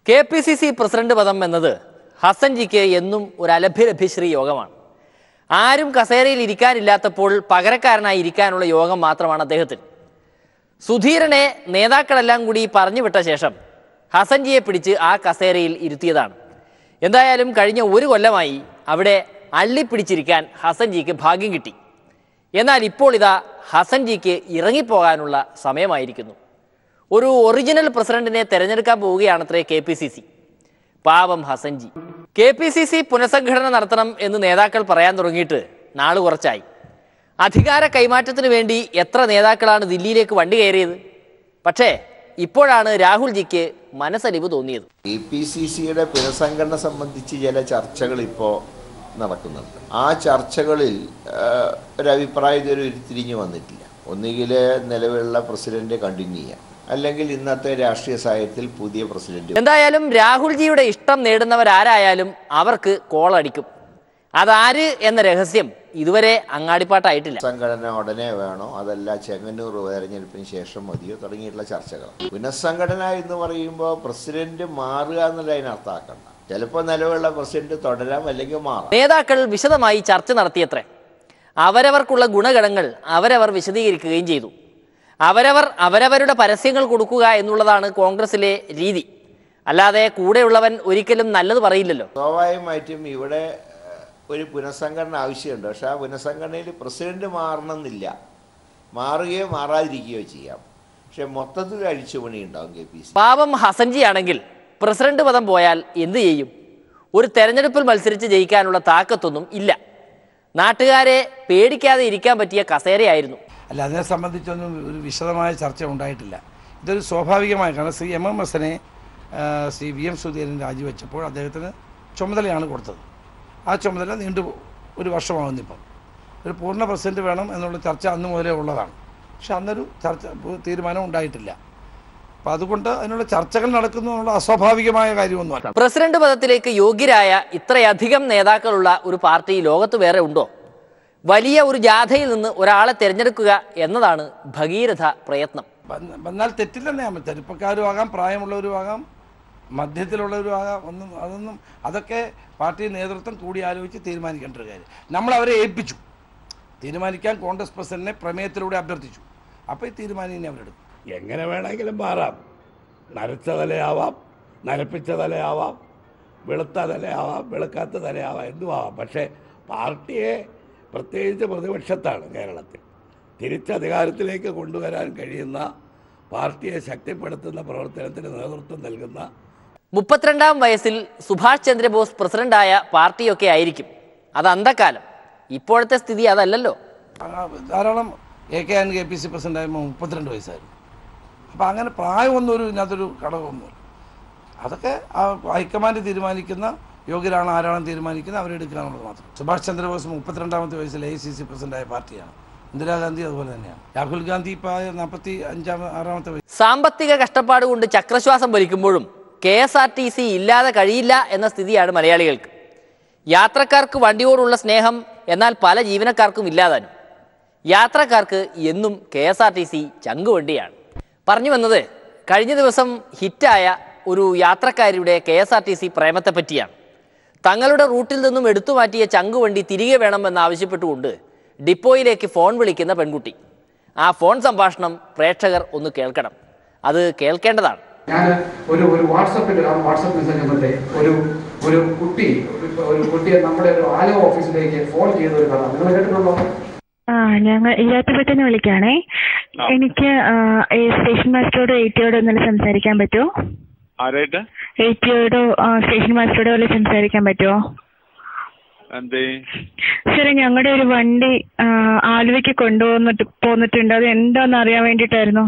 K P C C president പദം എന്നത് ഹസൻജിക്ക് എന്നും ഒരു അലഭ്യലഭ്യശ്രീ യോഗമാണ് ആരും കസേരയിൽ ഇരിക്കാനില്ലാത്തപ്പോൾ പകരക്കാരനായി ഇരിക്കാനുള്ള യോഗം മാത്രമാണ് അദ്ദേഹത്തിന് സുധീരനെ നേതാക്കളെല്ലാം കൂടി പറഞ്ഞു വിട്ട ശേഷം ഹസൻജിയെ പിടിച്ച് ആ കസേരയിൽ ഇരുത്തിയതാണ് എന്തായാലും കഴിഞ്ഞ ഒരു കൊല്ലമായി അവിടെ അള്ളിപ്പിടിച്ചിരിക്കാൻ ഹസൻജിക്ക് ഭാഗ്യം കിട്ടി എന്നാൽ ഇപ്പോൾ ഇതാ ഹസൻജിക്ക് ഇറങ്ങിപ്പോകാനുള്ള സമയമായിരിക്കുന്നു ഒരു ഒറിജിനൽ പ്രസിഡന്റിനെ തെരഞ്ഞെടുക്കാൻ പോവുകയാണത്രേ കെ പി സി സി പാവം Hassanji K P C C പുനഃസംഘടന നടത്തണം എന്ന് നേതാക്കൾ പറയാൻ തുടങ്ങിയിട്ട് നാള് കുറച്ചായി അധികാര കൈമാറ്റത്തിന് വേണ്ടി എത്ര നേതാക്കളാണ് ദില്ലിയിലേക്ക് വണ്ടി കയറിയത് പക്ഷേ ഇപ്പോഴാണ് രാഹുൽജിക്ക് മനസ്സലിവ് തോന്നിയത് എ പി സി സിയുടെ പുനഃസംഘടന സംബന്ധിച്ച് ചില ചർച്ചകൾ ഇപ്പോൾ നടക്കുന്നുണ്ട് ആ ചർച്ചകളിൽ ആ, ഒരു അഭിപ്രായം ഇതുവരെ ഉരുത്തിരിഞ്ഞു വന്നിട്ടില്ല ഒന്നുകിൽ നിലവിലുള്ള പ്രസിഡന്റ് കണ്ടിന്യൂ ചെയ്യാം അല്ലെങ്കിൽ ഇന്നത്തെ രാഷ്ട്രീയ സാഹചര്യത്തിൽ പുതിയ പ്രസിഡന്റ് എന്തായാലും രാഹുൽജിയുടെ ഇഷ്ടം നേടുന്നവരാരായാലും അവർക്ക് കോളടിക്കും അതാര് എന്ന രഹസ്യം ഇതുവരെ അങ്ങാടിപ്പാട്ടായിട്ടില്ല സംഘടന ഉടനെ വേണോ അതല്ല ചെങ്ങന്നൂർ ഉപതെരഞ്ഞെടുപ്പിന് ശേഷം മതിയോ തുടങ്ങിയിട്ടുള്ള ചർച്ചകൾ പുനഃസംഘടന എന്ന് പറയുമ്പോൾ പ്രസിഡന്റ് മാറുക എന്നുള്ള അതിനർത്ഥമാക്കണ്ട ചിലപ്പോൾ നിലവിലുള്ള പ്രസിഡന്റ് തുടരാം അല്ലെങ്കിൽ മാറാം നേതാക്കൾ വിശദമായി ചർച്ച നടത്തിയത്രേ അവരവർക്കുള്ള ഗുണഗണങ്ങൾ അവരവർ വിശദീകരിക്കുകയും ചെയ്തു അവരവർ അവരവരുടെ പരസ്യങ്ങൾ കൊടുക്കുക എന്നുള്ളതാണ് കോൺഗ്രസിലെ രീതി അല്ലാതെ കൂടെയുള്ളവൻ ഒരിക്കലും നല്ലത് പറയില്ലല്ലോ സ്വാഭാവികമായിട്ടും ഇവിടെ ഏഹ്, ഒരു പുനഃസംഘടന ആവശ്യമുണ്ട് പക്ഷെ ആ പുനഃസംഘടനയിൽ പ്രസിഡന്റ് മാറണമെന്നില്ല മാറുകയോ മാറാതിരിക്കുകയോ ചെയ്യാം പക്ഷെ മൊത്തത്തിൽ അഴിച്ചുപണി ഉണ്ടാവും കെ പി സി പാവം ഹസൻജി ആണെങ്കിൽ പ്രസിഡന്റ് പദം പോയാൽ എന്ത് ചെയ്യും ഒരു തെരഞ്ഞെടുപ്പിൽ മത്സരിച്ച് ജയിക്കാനുള്ള താക്കത്തൊന്നും ഇല്ല നാട്ടുകാരെ പേടിക്കാതെ ഇരിക്കാൻ പറ്റിയ കസേരയായിരുന്നു അല്ല അതിനെ സംബന്ധിച്ചൊന്നും ഒരു വിശദമായ ചർച്ച ഉണ്ടായിട്ടില്ല ഇതൊരു സ്വാഭാവികമായ കാരണം ശ്രീ എം എം എസിനെ ശ്രീ വി എം സുധീരൻ രാജിവെച്ചപ്പോൾ അദ്ദേഹത്തിന് ചുമതലയാണ് കൊടുത്തത് ആ ചുമതല നീണ്ടു ഒരു വർഷമാകുന്നിപ്പം ഒരു പൂർണ്ണ പ്രസിഡന്റ് വേണം എന്നുള്ള ചർച്ച അന്ന് മുതലേ ഉള്ളതാണ് പക്ഷെ അന്നൊരു ചർച്ച തീരുമാനം ഉണ്ടായിട്ടില്ല അപ്പം അതുകൊണ്ട് അതിനുള്ള ചർച്ചകൾ നടക്കുന്നു എന്നുള്ള അസ്വാഭാവികമായ കാര്യമൊന്നുമല്ല പ്രസിഡന്റ് പദത്തിലേക്ക് യോഗ്യരായ ഇത്രയധികം നേതാക്കളുള്ള ഒരു പാർട്ടി ലോകത്ത് വേറെ ഉണ്ടോ വലിയ ഒരു ജാഥയിൽ നിന്ന് ഒരാളെ തിരഞ്ഞെടുക്കുക എന്നതാണ് ഭഗീരഥ പ്രയത്നം വന്ന- വന്നാൽ തെറ്റില്ലെന്നേ ഞാൻ ചെറുപ്പക്കാരും ആകാം പ്രായമുള്ളവരും ആകാം മധ്യത്തിലുള്ളവരും ആകാം ഒന്നും അതൊന്നും അതൊക്കെ പാർട്ടി നേതൃത്വം കൂടി ആലോചിച്ച് തീരുമാനിക്കേണ്ട ഒരു കാര്യം നമ്മൾ അവരെ ഏൽപ്പിച്ചു തീരുമാനിക്കാൻ കോൺഗ്രസ് പ്രസിഡന്റിനെ പ്രമേയത്തിലൂടെ അഭ്യർത്ഥിച്ചു അപ്പോൾ ഈ തീരുമാനം ഇനി അവരെടുക്കും എങ്ങനെ വേണമെങ്കിലും മാറാം നരച്ച തലയാവാം നരപ്പിച്ച തലയാവാം വെളുത്ത തലയാവാം വെളുക്കാത്ത തലയാവാം എന്തും ആവാം പക്ഷേ പാർട്ടിയെ പ്രത്യേകിച്ച് പ്രതിപക്ഷത്താണ് കേരളത്തിൽ തിരിച്ച് അധികാരത്തിലേക്ക് കൊണ്ടുവരാൻ കഴിയുന്ന പാർട്ടിയെ ശക്തിപ്പെടുത്തുന്ന പ്രവർത്തനത്തിന് നേതൃത്വം നൽകുന്ന മുപ്പത്തിരണ്ടാം വയസ്സിൽ സുഭാഷ് ചന്ദ്രബോസ് പ്രസിഡന്റായ പാർട്ടിയൊക്കെ ആയിരിക്കും അത് അന്തക്കാലം ഇപ്പോഴത്തെ സ്ഥിതി അതല്ലല്ലോ ആ, ധാരാളം A K an K P C president ആയപ്പോൾ മുപ്പത്തിരണ്ട് വയസ്സായിരുന്നു അപ്പോൾ അങ്ങനെ പ്രായമൊന്നും ഒരു ഇതിനകത്തൊരു ഘടകമൊന്നുമില്ല അതൊക്കെ ആ ഹൈക്കമാൻഡ് തീരുമാനിക്കുന്ന യോഗ്യരാണ് ആരാണെന്ന് തീരുമാനിക്കുന്നത് അവരെടുക്കുക എന്നുള്ളത് മാത്രം സുഭാഷ് ചന്ദ്രബോസ് മുപ്പത്തിരണ്ടാമത്തെ വയസ്സിൽ എ സി സി പ്രസിഡന്റായ പാർട്ടിയാണ് ഇന്ദിരാഗാന്ധി അതുപോലെ തന്നെയാണ് രാഹുൽ ഗാന്ധി ഇപ്പോൾ നാൽപ്പത്തി അഞ്ചാം ആറാമത്തെ വയസ്സ് സാമ്പത്തിക കഷ്ടപ്പാട് കൊണ്ട് ചക്രശ്വാസം വലിക്കുമ്പോഴും K S R T C ഇല്ലാതെ കഴിയില്ല എന്ന സ്ഥിതിയാണ് മലയാളികൾക്ക് യാത്രക്കാർക്ക് വണ്ടിയോടുള്ള സ്നേഹം എന്നാൽ പല ജീവനക്കാർക്കും ഇല്ലാതാനും യാത്രക്കാർക്ക് എന്നും K S R T C ചങ്കുവണ്ടിയാണ് പറഞ്ഞു വന്നത് കഴിഞ്ഞ ദിവസം ഹിറ്റായ ഒരു യാത്രക്കാരിയുടെ K S R T C പ്രേമത്തെ പറ്റിയാണ് തങ്ങളുടെ റൂട്ടിൽ നിന്നും എടുത്തു മാറ്റിയ ചങ്കുവണ്ടി തിരികെ വേണമെന്ന് ആവശ്യപ്പെട്ടുകൊണ്ട് ഡിപ്പോയിലേക്ക് ഫോൺ വിളിക്കുന്ന പെൺകുട്ടി ആ ഫോൺ സംഭാഷണം പ്രേക്ഷകർ ഒന്ന് കേൾക്കണം അത് കേൾക്കേണ്ടതാണ് ഞാൻ ഒരു ഒരു വാട്സപ്പിൽ ആ വാട്സപ്പ് മെസ്സേജ് വന്നിട്ട് ഒരു ഒരു കുട്ടി ഒരു- ഒരു കുട്ടിയെ നമ്മുടെ ഒരു ആലോ ഓഫീസിലേക്ക് ഫോൺ ചെയ്ത ഒരു കഥ നിങ്ങൾ കേട്ടിട്ടുണ്ടോ ആ ഞങ്ങൾ ഇല്ലാത്തപ്പെട്ടെന്ന് വിളിക്കാണേ എനിക്ക് ആ, ഈ സ്റ്റേഷൻ മാസ്റ്ററോടോ എയ്റ്റിയോടോ ഒന്നും സംസാരിക്കാൻ പറ്റുമോ ആരായിട്ട് എയ്റ്റിയോടോ ആ, സ്റ്റേഷൻ മാസ്റ്ററോടോ വല്ല സംസാരിക്കാൻ പറ്റുമോ എന്തേ സാറേ ഞങ്ങളുടെ ഒരു വണ്ടി ആ, ആലുവയ്ക്ക് കൊണ്ടുപോന്നിട്ട് പോന്നിട്ടുണ്ട് അത് എന്താന്ന് അറിയാൻ വേണ്ടിയിട്ടായിരുന്നു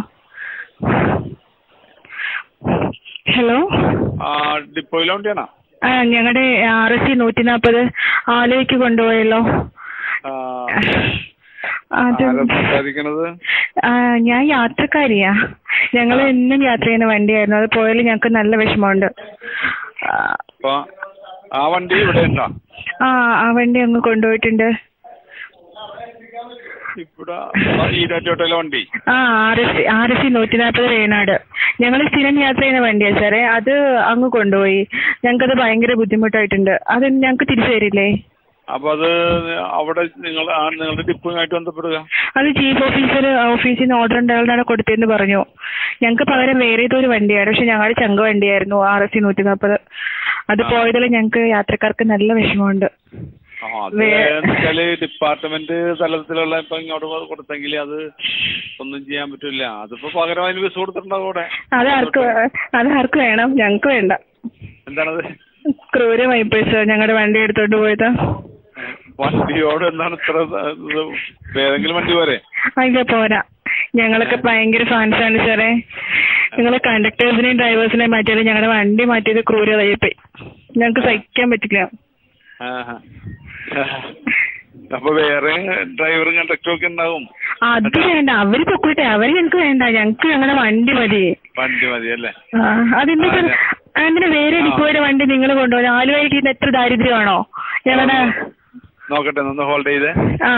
ഹലോ ആ ഡിപ്പോയിലെ വണ്ടിയാണോ ആ ഞങ്ങളുടെ ആർ എസ് സി നൂറ്റി നാൽപ്പത് ആലുവയ്ക്ക് കൊണ്ടുപോയല്ലോ ആ, അത് ആരാ സംസാരിക്കണത് ആ, ഞാൻ യാത്രക്കാരിയാ ഞങ്ങൾ എന്നും യാത്ര ചെയ്യുന്ന വണ്ടിയായിരുന്നു അത് പോയാൽ ഞങ്ങൾക്ക് നല്ല വിഷമമുണ്ട് ആ, അപ്പൊ ആ വണ്ടി ഇവിടെ ഉണ്ടോ ആ ആ വണ്ടി അങ്ങ് കൊണ്ടുപോയിട്ടുണ്ട് ഇവിടെ ഈരാറ്റോട്ടയിലെ വണ്ടി ആ R S R S C നൂറ്റി നാൽപ്പത് വേണാട് ഞങ്ങൾ സ്ഥിരം യാത്ര ചെയ്യുന്ന വണ്ടിയാ സാറേ അത് അങ്ങ് കൊണ്ടുപോയി ഞങ്ങൾക്കത് ഭയങ്കര ബുദ്ധിമുട്ടായിട്ടുണ്ട് അത് ഞങ്ങൾക്ക് തിരിച്ചു തരില്ലേ അപ്പൊ അത് അവിടെ നിങ്ങൾ ആ നിങ്ങളുടെ ഡിപ്പുമായിട്ട് ബന്ധപ്പെടുക അത് ചീഫ് ഓഫീസർ ഓഫീസിൽ നിന്ന് ഓർഡർ ഉണ്ടായാലാണ് കൊടുത്തതെന്ന് പറഞ്ഞു ഞങ്ങൾക്ക് പകരം വേറെ ഏതോ ഒരു വണ്ടിയാണ് പക്ഷെ ഞങ്ങളുടെ ചങ്ക വണ്ടിയായിരുന്നു ആർ എസ് സി നൂറ്റി നാൽപ്പത് അത് പോയതിൽ ഞങ്ങൾക്ക് യാത്രക്കാർക്ക് നല്ല വിഷമമുണ്ട് ആ അത് വേ- വെച്ചാല് ഡിപ്പാർട്ട്മെന്റ് തലത്തിലുള്ള ഇപ്പൊ ഇങ്ങോട്ട് കൊടുത്തെങ്കിൽ അത് ഒന്നും ചെയ്യാൻ പറ്റില്ല അതിപ്പോ പകരം അതിന് ബസ് കൊടുത്തിട്ടുണ്ടാവും അവിടെ അത് ആർക്ക് അത് ആർക്ക് വേണം ഞങ്ങൾക്ക് വേണ്ട എന്താണത് ക്രൂരമായി പോയി സാർ ഞങ്ങളുടെ വണ്ടി എടുത്തോണ്ട് പോയത് വണ്ടിയോട് എന്താണ് ഇത്ര ഇത്? ഏതെങ്കിലും വണ്ടി പോരെ അതില്ല പോരാ ഞങ്ങളൊക്കെ ഭയങ്കര ഫാൻസ് ആണ് സാറേ നിങ്ങൾ കണ്ടക്ടേഴ്സിനെയും ഡ്രൈവേഴ്സിനെയും മാറ്റിയാലും ഞങ്ങളുടെ വണ്ടി മാറ്റിയത് ക്രൂരതയായി പോയി ഞങ്ങൾക്ക് സഹിക്കാൻ പറ്റില്ല ആഹാ. അപ്പൊ വേറെ ഡ്രൈവറും കണ്ടക്ടറും ഒക്കെ ഉണ്ടാവും അത് വേണ്ട അവര് പൊക്കോട്ടെ അവര് ഞങ്ങൾക്ക് വേണ്ട ഞങ്ങൾക്ക് ഞങ്ങളുടെ വണ്ടി മതി വണ്ടി മതി അല്ലേ ആ, അതെന്താ സാർ ആ, അങ്ങനെ വേറെ ഡിപ്പോയുടെ വണ്ടി നിങ്ങൾ കൊണ്ടുപോകും ആലുവയ്ക്ക് ഇത് എത്ര ദാരിദ്ര്യമാണോ ഞങ്ങളുടെ നോക്കട്ടെ ഒന്ന് ഹോൾഡ് ചെയ്തേ ആ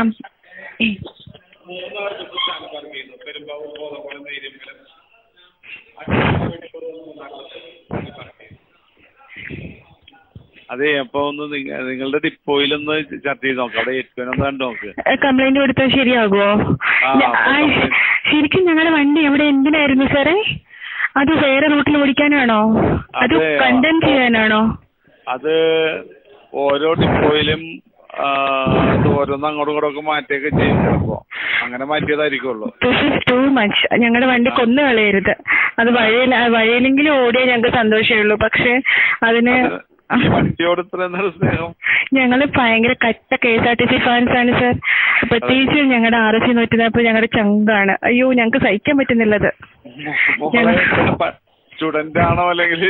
അതെ അപ്പൊ ഒന്ന് നിങ്ങ- നിങ്ങളുടെ ഡിപ്പോയിലൊന്ന് ചർച്ച ചെയ്ത് നോക്കാം അവിടെ ഏറ്റവും ഒന്ന് കണ്ടു നോക്ക് കംപ്ലൈന്റ് കൊടുത്താൽ ശരിയാകുമോ ആ, ഞ- ആ, complaint. ശരിക്കും ഞങ്ങളുടെ വണ്ടി എവിടെ എന്തിനായിരുന്നു സാറേ അത് വേറെ റൂട്ടിൽ ഓടിക്കാനാണോ അത് അതെ. കണ്ടം ചെയ്യാനാണോ അത് ഓരോ ഡിപ്പോയിലും ആ, ഇത് ഓരോന്ന് അങ്ങോട്ടും ഇങ്ങോട്ടും ഒക്കെ മാറ്റിയൊക്കെ ചെയ്യും ചിലപ്പോ അങ്ങനെ മാറ്റിയതായിരിക്കുള്ളൂ ദിസ് ഇസ് ടു മച്ച് ഞങ്ങളുടെ വണ്ടി കൊന്നു കളയരുത് അത് വഴിയിൽ വഴിയിലെങ്കിലും ഓടിയാൽ ഞങ്ങൾക്ക് സന്തോഷമേ ഉള്ളൂ പക്ഷെ അതിന് ഈ വണ്ടിയോട് ഇത്ര എന്താണ് സ്നേഹം ഞങ്ങള് ഭയങ്കര കട്ട K S R T C fans ആണ് സാർ പ്രത്യേകിച്ച് ഞങ്ങളുടെ ആർ എസ് സി നൂറ്റി നാൽപ്പത് ഞങ്ങളുടെ ചങ്കാണ് അയ്യോ ഞങ്ങൾക്ക് സഹിക്കാൻ പറ്റുന്നില്ലത് മോളെ സ്റ്റുഡന്റ് ആണോ അല്ലെങ്കിൽ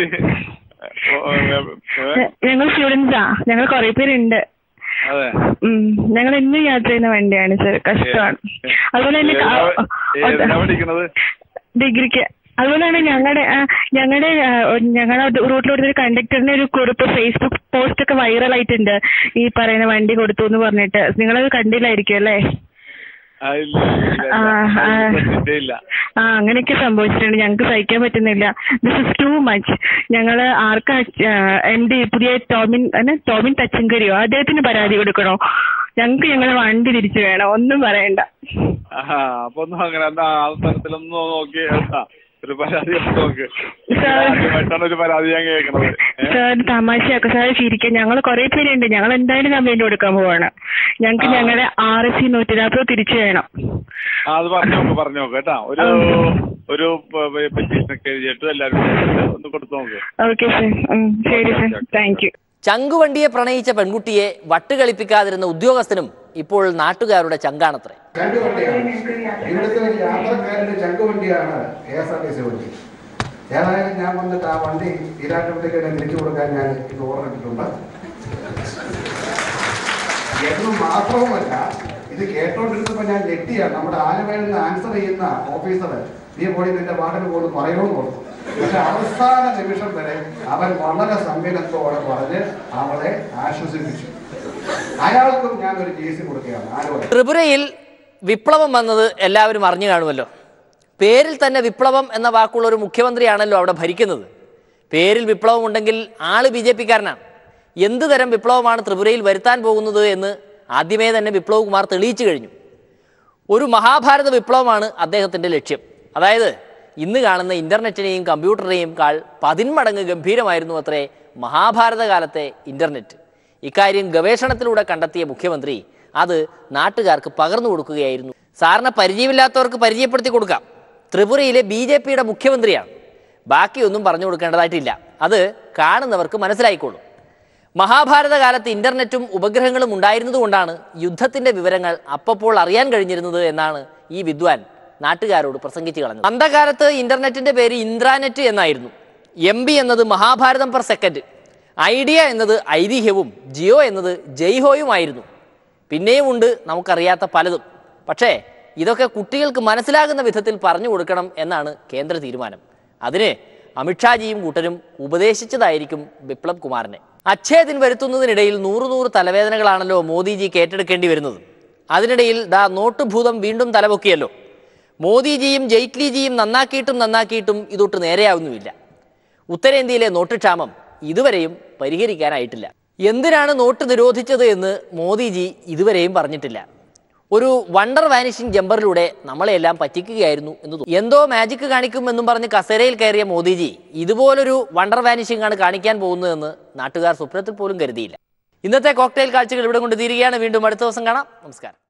ഞങ്ങൾ സ്റ്റുഡൻസാ ഞങ്ങൾ കുറെ പേരുണ്ട് അതെ ഉം. ഞങ്ങൾ എന്നും യാത്ര ചെയ്യുന്ന വണ്ടിയാണ് സാർ കഷ്ടമാണ് അതുപോലെ തന്നെ ഏതാ- ഏതിനാ പഠിക്കണത് ഡിഗ്രിക്ക് അതുപോലെ തന്നെ ഞങ്ങളുടെ ഞങ്ങളുടെ ഞങ്ങളുടെ റൂട്ടിലോട്ട് ഒരു കണ്ടക്ടറിന്റെ ഒരു കുറിപ്പ് ഫേസ്ബുക്ക് പോസ്റ്റ് ഒക്കെ വൈറൽ ആയിട്ടുണ്ട് ഈ പറയുന്ന വണ്ടി കൊടുത്തു എന്ന് പറഞ്ഞിട്ട് നിങ്ങളത് കണ്ടില്ലായിരിക്കും അല്ലേ ആ, ഇല്ല, ഇല്ല, ആ, ഇല്ല. ആ. അത് ശ്രദ്ധിച്ചേ ഇല്ല ആ അങ്ങനെയൊക്കെ സംഭവിച്ചിട്ടുണ്ട് ഞങ്ങൾക്ക് സഹിക്കാൻ പറ്റുന്നില്ല ദിസ് ഇസ് ടു മച്ച് ഞങ്ങൾ ആർക്കാ എം ഡി പുതിയ ടോമിൻ അല്ല ടോമിൻ തച്ചങ്കരിയോ അദ്ദേഹത്തിന് പരാതി കൊടുക്കണോ ഞങ്ങൾക്ക് ഞങ്ങളെ വണ്ടി തിരിച്ചു വേണം ഒന്നും പറയണ്ട ആഹാ, അപ്പൊ ഒന്നും അങ്ങനെ എന്നാ ആ സ്ഥലത്തിലൊന്നും നോക്കി കേട്ടാ ഒരു പരാതി ഒന്ന് നോക്ക് സാർ. ആദ്യമായിട്ടാണ് ഒരു പരാതി ഞാൻ കേൾക്കണത് ഏ? സാർ തമാശയൊക്കെ സാർ ചിരിക്കാൻ ഞങ്ങൾ കുറെ പേരുണ്ട് ഞങ്ങൾ എന്തായാലും കംപ്ലൈന്റ് കൊടുക്കാൻ പോവാണ് ഞങ്ങൾക്ക് ആ. ഞങ്ങളുടെ ആർ എസ് സി നൂറ്റി നാൽപ്പത് തിരിച്ചു വേണം ആ, അത് പറഞ്ഞു നോക്ക് പറഞ്ഞു നോക്ക് കേട്ടാ ഒരു ഒരു പെറ്റീഷൻ ഒക്കെ എഴുതിയിട്ട് എല്ലാവരും കൂടെ ഒന്ന് കൊടുത്തു നോക്ക് ഓക്കെ സാർ ശരി സാർ താങ്ക് യു ചങ്കുവണ്ടിയെ പ്രണയിച്ച പെൺകുട്ടിയെ വട്ടുകളിപ്പിക്കാതിരുന്ന ഉദ്യോഗസ്ഥനും ഇപ്പോൾ നാട്ടുകാരുടെ ചങ്കാണത്രേ രണ്ട് വണ്ടിയാണ് ഇവിടുത്തെ ഒരു യാത്രക്കാരന്റെ ചങ്ക് വണ്ടിയാണ് K S R T C വണ്ടി ഏതായാലും ഞാൻ വന്നിട്ട് ആ വണ്ടി ഈരാട്ടുപത്തേക്ക് തന്നെ തിരിച്ചു കൊടുക്കാൻ ഞാൻ ഇത് ഓർഡർ ഇട്ടിട്ടുണ്ട് എന്ന് മാത്രവുമല്ല ഇത് കേട്ടോണ്ടിരുന്നപ്പോ ഞാൻ ഞെട്ടിയാണ് നമ്മുടെ ആലുവയിൽ നിന്ന് ആൻസർ ചെയ്യുന്ന ഓഫീസർ നീ പോയി നിന്റെ വാർഡിന് പോകുന്നു പറയണമെന്ന് ഓർത്തു പക്ഷെ അവസാന നിമിഷം വരെ അവൻ വളരെ സംവിനത്തോടെ പറഞ്ഞ് അവളെ ആശ്വസിപ്പിച്ചു അയാൾക്കും ഞാൻ ഒരു ജി സി കൊടുക്കുകയാണ് ആലുവ ത്രിപുരയിൽ വിപ്ലവം വന്നത് എല്ലാവരും അറിഞ്ഞു കാണുമല്ലോ പേരിൽ തന്നെ വിപ്ലവം എന്ന വാക്കുള്ള ഒരു മുഖ്യമന്ത്രിയാണല്ലോ അവിടെ ഭരിക്കുന്നത് പേരിൽ വിപ്ലവം ഉണ്ടെങ്കിൽ ആള് ബി ജെ പിക്കാരനാണ് എന്ത് തരം വിപ്ലവമാണ് ത്രിപുരയിൽ വരുത്താൻ പോകുന്നത് എന്ന് ആദ്യമേ തന്നെ വിപ്ലവ് കുമാർ തെളിയിച്ചു കഴിഞ്ഞു ഒരു മഹാഭാരത വിപ്ലവമാണ് അദ്ദേഹത്തിൻ്റെ ലക്ഷ്യം അതായത് ഇന്ന് കാണുന്ന ഇൻ്റർനെറ്റിനെയും കമ്പ്യൂട്ടറിനെയും കാൾ പതിന്മടങ്ങ് ഗംഭീരമായിരുന്നു അത്രേ മഹാഭാരത കാലത്തെ ഇൻ്റർനെറ്റ് ഇക്കാര്യം ഗവേഷണത്തിലൂടെ കണ്ടെത്തിയ മുഖ്യമന്ത്രി അത് നാട്ടുകാർക്ക് പകർന്നു കൊടുക്കുകയായിരുന്നു സാറിന് പരിചയമില്ലാത്തവർക്ക് പരിചയപ്പെടുത്തി കൊടുക്കാം ത്രിപുരയിലെ ബി ജെ പിയുടെ മുഖ്യമന്ത്രിയാണ് ബാക്കിയൊന്നും പറഞ്ഞു കൊടുക്കേണ്ടതായിട്ടില്ല അത് കാണുന്നവർക്ക് മനസ്സിലായിക്കോളും മഹാഭാരത കാലത്ത് ഇന്റർനെറ്റും ഉപഗ്രഹങ്ങളും ഉണ്ടായിരുന്നതുകൊണ്ടാണ് യുദ്ധത്തിന്റെ വിവരങ്ങൾ അപ്പപ്പോൾ അറിയാൻ കഴിഞ്ഞിരുന്നത് എന്നാണ് ഈ വിദ്വാൻ നാട്ടുകാരോട് പ്രസംഗിച്ചു കളഞ്ഞത് അന്ധകാലത്ത് ഇന്റർനെറ്റിന്റെ പേര് ഇന്ദ്രാനെറ്റ് എന്നായിരുന്നു എം ബി എന്നത് മഹാഭാരതം പെർ സെക്കൻഡ് ഐഡിയ എന്നത് ഐതിഹ്യവും ജിയോ എന്നത് ജയ്ഹോയുമായിരുന്നു പിന്നെയും ഉണ്ട് നമുക്കറിയാത്ത പലതും പക്ഷേ ഇതൊക്കെ കുട്ടികൾക്ക് മനസ്സിലാകുന്ന വിധത്തിൽ പറഞ്ഞു കൊടുക്കണം എന്നാണ് കേന്ദ്ര തീരുമാനം അതിന് അമിത്ഷാജിയും കൂട്ടരും ഉപദേശിച്ചതായിരിക്കും ബിപ്ലബ് കുമാറിനെ അച്ഛേദിൻ വരുത്തുന്നതിനിടയിൽ നൂറ് നൂറ് തലവേദനകളാണല്ലോ മോദിജിക്ക് ഏറ്റെടുക്കേണ്ടി വരുന്നത് അതിനിടയിൽ ദാ നോട്ട് ഭൂതം വീണ്ടും തലപൊക്കിയല്ലോ മോദിജിയും ജെയ്റ്റ്ലിജിയും നന്നാക്കിയിട്ടും നന്നാക്കിയിട്ടും ഇതൊട്ട് നേരെയാവുന്നുമില്ല ഉത്തരേന്ത്യയിലെ നോട്ട് ക്ഷാമം ഇതുവരെയും പരിഹരിക്കാനായിട്ടില്ല എന്തിനാണ് നോട്ട് നിരോധിച്ചത് എന്ന് മോദിജി ഇതുവരെയും പറഞ്ഞിട്ടില്ല ഒരു വണ്ടർ വാനിഷിംഗ് ജമ്പറിലൂടെ നമ്മളെല്ലാം പറ്റിക്കുകയായിരുന്നു എന്ന് തോന്നുന്നു എന്തോ മാജിക് കാണിക്കുമെന്നും പറഞ്ഞ് കസേരയിൽ കയറിയ മോദിജി ഇതുപോലൊരു വണ്ടർ വാനിഷിംഗ് ആണ് കാണിക്കാൻ പോകുന്നതെന്ന് നാട്ടുകാർ സ്വപ്നത്തിൽ പോലും കരുതിയില്ല ഇന്നത്തെ കോക്ടെയിൽ കാഴ്ചകൾ ഇവിടെ കൊണ്ട് തീരുകയാണ് വീണ്ടും അടുത്ത ദിവസം കാണാം നമസ്കാരം